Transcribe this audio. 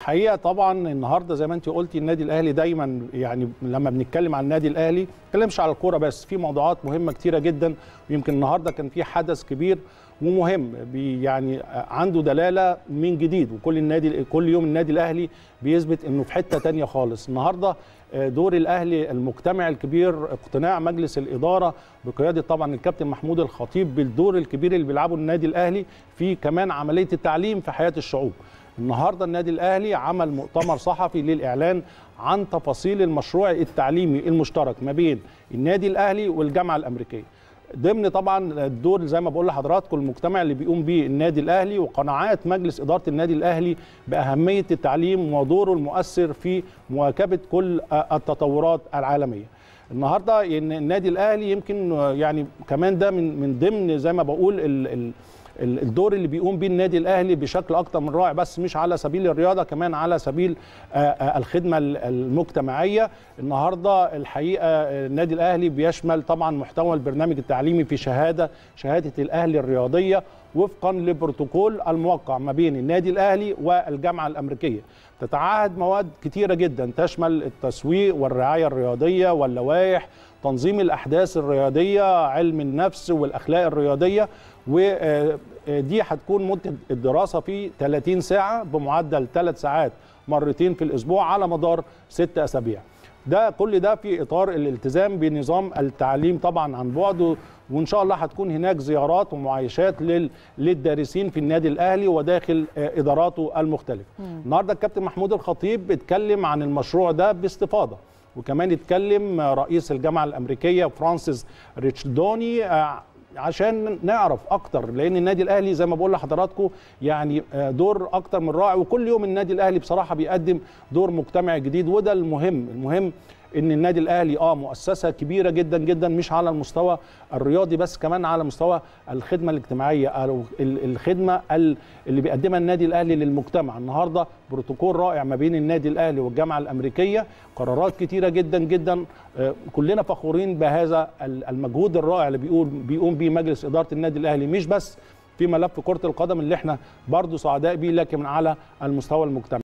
حقيقه طبعا النهارده زي ما انت قلتي النادي الاهلي دايما يعني لما بنتكلم عن النادي الاهلي ما بنتكلمش على الكوره بس في موضوعات مهمه كتيره جدا ويمكن النهارده كان في حدث كبير ومهم بي يعني عنده دلاله من جديد وكل النادي كل يوم النادي الاهلي بيثبت انه في حته تانية خالص النهارده دور الاهلي المجتمع الكبير اقتناع مجلس الاداره بقياده طبعا الكابتن محمود الخطيب بالدور الكبير اللي بيلعبه النادي الاهلي في كمان عمليه التعليم في حياه الشعوب النهارده النادي الاهلي عمل مؤتمر صحفي للاعلان عن تفاصيل المشروع التعليمي المشترك ما بين النادي الاهلي والجامعه الامريكيه ضمن طبعا الدور زي ما بقول لحضراتكم المجتمع اللي بيقوم به النادي الاهلي وقناعات مجلس اداره النادي الاهلي باهميه التعليم ودوره المؤثر في مواكبه كل التطورات العالميه. النهارده ان النادي الاهلي يمكن يعني كمان ده من من ضمن زي ما بقول ال ال الدور اللي بيقوم بيه النادي الاهلي بشكل اكتر من رائع بس مش على سبيل الرياضه كمان على سبيل الخدمه المجتمعيه النهارده الحقيقه النادي الاهلي بيشمل طبعا محتوى البرنامج التعليمي في شهاده شهاده الاهلي الرياضيه وفقا لبروتوكول الموقع ما بين النادي الاهلي والجامعه الامريكيه تتعهد مواد كتيره جدا تشمل التسويق والرعايه الرياضيه واللوائح تنظيم الاحداث الرياضيه علم النفس والاخلاق الرياضيه ودي هتكون مده الدراسه في 30 ساعه بمعدل 3 ساعات مرتين في الاسبوع على مدار 6 اسابيع ده كل ده في اطار الالتزام بنظام التعليم طبعا عن بعد وان شاء الله هتكون هناك زيارات ومعايشات للدارسين في النادي الاهلي وداخل اداراته المختلفه. النهارده الكابتن محمود الخطيب اتكلم عن المشروع ده باستفاضه وكمان اتكلم رئيس الجامعه الامريكيه فرانسيس ريتشدوني عشان نعرف اكتر لان النادي الاهلي زي ما بقول لحضراتكم يعني دور اكتر من رائع وكل يوم النادي الاهلي بصراحه بيقدم دور مجتمعي جديد وده المهم المهم ان النادي الاهلي اه مؤسسه كبيره جدا جدا مش على المستوى الرياضي بس كمان على مستوى الخدمه الاجتماعيه او الخدمه اللي بيقدمها النادي الاهلي للمجتمع النهارده بروتوكول رائع ما بين النادي الاهلي والجامعه الامريكيه قرارات كتيره جدا جدا كلنا فخورين بهذا المجهود الرائع اللي بيقول بيقوم به مجلس اداره النادي الاهلي مش بس في ملف كره القدم اللي احنا برضو سعداء بيه لكن على المستوى المجتمعي